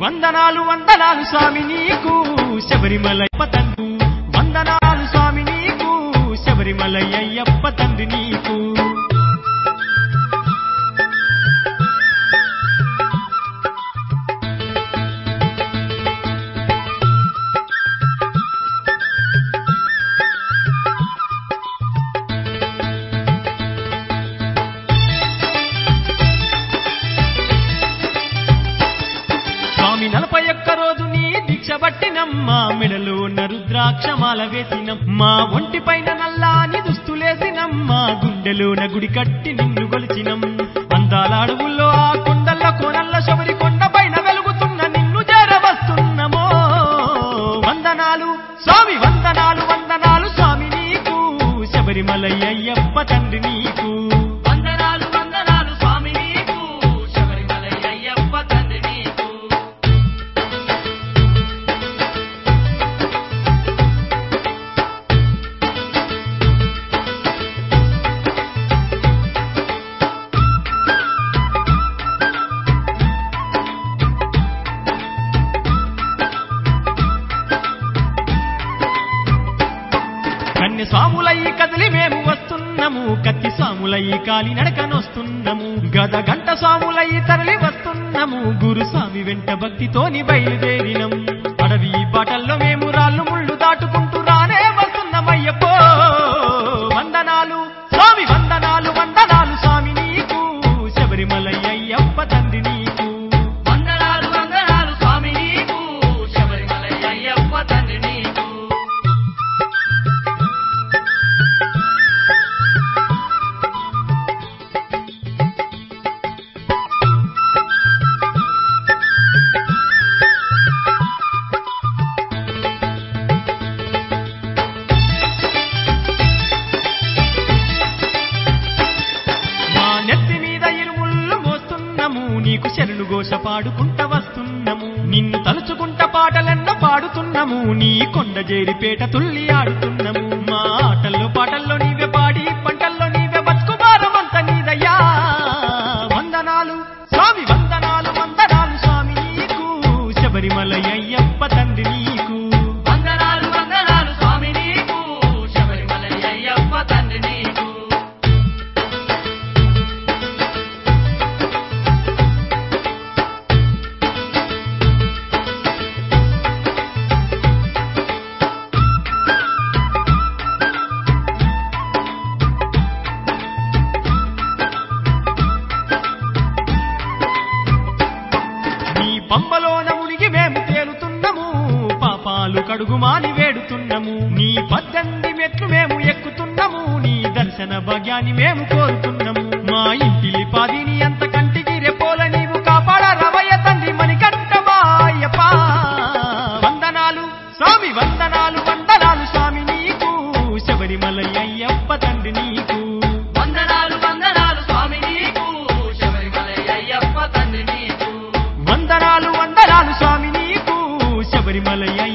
వందనాలు వందనాలు స్వామి నీకు శబరిమల తండ్రి వందనాలు స్వామి నీకు శబరిమల అయ్యప్ప తండ్రి నీకు స్వామి నలభై ఒక్క రోజు నీ దీక్ష పట్టినమ్మా మెడలో ఉన్న రుద్రాక్షమాల వేసినమ్మా ఒంటి పైన నల్లాని దుస్తులేసినమ్మా గుండెలోన గుడి కట్టి నిన్ను గొలిచినం అందాల అడవుల్లో ఆ కొండల్ల కోనల్ల శబరి కొండ పైన వెలుగుతున్న నిన్ను చేరవస్తున్నమో వందనాలు స్వామి వందనాలు వందనాలు స్వామి నీకు శబరిమల అయ్యప్ప తండ్రి నీకు వందనాలు వందనాలు స్వామి నీకు శబరిమల అయ్యప్ప తండ్రి నీకు కన్య స్వాములయ్యి కదిలి మేము వస్తున్నాము కత్తి స్వాములయ్యి కాలి నడకనొస్తున్నాము గద గంట స్వాములయ్యి తరలి వస్తున్నాము గురు స్వామి వెంట భక్తితోని బయలుదేరినం అడవి బాటల్లో మేము రాళ్ళు ముళ్ళు దాటుకుంటూ రానే వస్తున్నామయ్యప్పో వందనాలు స్వామి వందనాలు వందనాలు స్వామి నీకు శబరిమల అయ్యప్ప తండ్రి నీకు వందనాలు వందనాలు స్వామి నీకు శబరిమల అయ్యప్ప తండ్రి నీకు మా నెత్తి మీద ఇరుముళ్ళు మోస్తున్నాము నీకు శరణు ఘోష పాడుకుంట వస్తున్నాము నిన్ను తలుచుకుంట పాటలెన్నో పాడుతున్నాము నీ కొండ జేరిపేట తుల్లి ఆడుతున్నాము మా ఆటల్లో పాటల్లో నీవే పాడి పంటల్లో నీవే బతుకు భారమంత నీదయ్యా వందనాలు స్వామి వందనాలు వందనాలు స్వామి నీకు శబరిమల అయ్యప్ప తండ్రి నీకు వందనాలు వందనాలు స్వామి నీకు శబరిమల అయ్యప్ప తండ్రి నీకు నీ పంబలోన మునిగి మేము తేలుతున్నాము పాపాలు కడుగుమాని వేడుతున్నాము నీ పద్దెనిమిది మెట్లు మేము ఎక్కుతున్నాము నీ దర్శన భాగ్యాన్ని మేము కోరుతున్నాము మా ఇంటిలి పాదిని అంత కంటికి రెపోల నీవు కాపాడ రవయ్య తండ్రి మణికంఠమాయప్ప వందనాలు స్వామి వందనాలు వందనాలు స్వామి నీకు శబరిమల అయ్యప్ప తండ్రి నీకు వందనాలు వందనాలు స్వామి నీకు శబరిమల అయ్యప్ప తండ్రి నీకు వందనాలు వందనాలు స్వామి నీకు శబరిమల